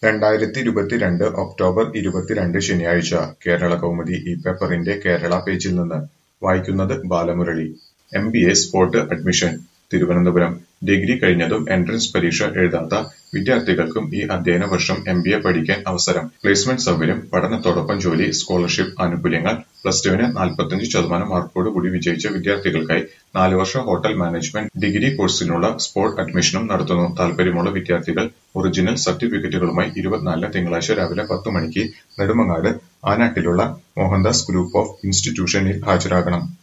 രണ്ടായിരത്തിയിരുപത്തിരണ്ട് October ഇരുപത്തിരണ്ട് ശനിയാഴ്ച കേരളകൗമുദി ഈ പേപ്പറിന്റെ കേരള പേജിൽ നിന്ന് വായിക്കുന്നത് Balamurali M B A spot admission Thiruvananthapuram degree കഴിഞ്ഞതും എൻട്രൻസ് പരീക്ഷ എഴുതാത്ത വിദ്യാർത്ഥികൾക്കും ഈ അധ്യയന വർഷം എം ബി എ പഠിക്കാൻ അവസരം പ്ലേസ്മെന്റ് സൗകര്യം പഠനത്തോടൊപ്പം ജോലി സ്കോളർഷിപ്പ് ആനുകൂല്യങ്ങൾ പ്ലസ് ടുവിന് നാൽപ്പത്തിയഞ്ച് ശതമാനം മാർക്കോടുകൂടി വിജയിച്ച വിദ്യാർത്ഥികൾക്കായി നാല് വർഷ ഹോട്ടൽ മാനേജ്മെന്റ് ഡിഗ്രി കോഴ്സിനുള്ള സ്പോട്ട് അഡ്മിഷനും നടത്തുന്നു താൽപര്യമുള്ള വിദ്യാർത്ഥികൾ ഒറിജിനൽ സർട്ടിഫിക്കറ്റുകളുമായി ഇരുപത്തിനാലിന് തിങ്കളാഴ്ച രാവിലെ പത്ത് മണിക്ക് നെടുമങ്ങാട് ആനാട്ടിലുള്ള മോഹൻദാസ് ഗ്രൂപ്പ് ഓഫ് ഇൻസ്റ്റിറ്റ്യൂഷനിൽ ഹാജരാകണം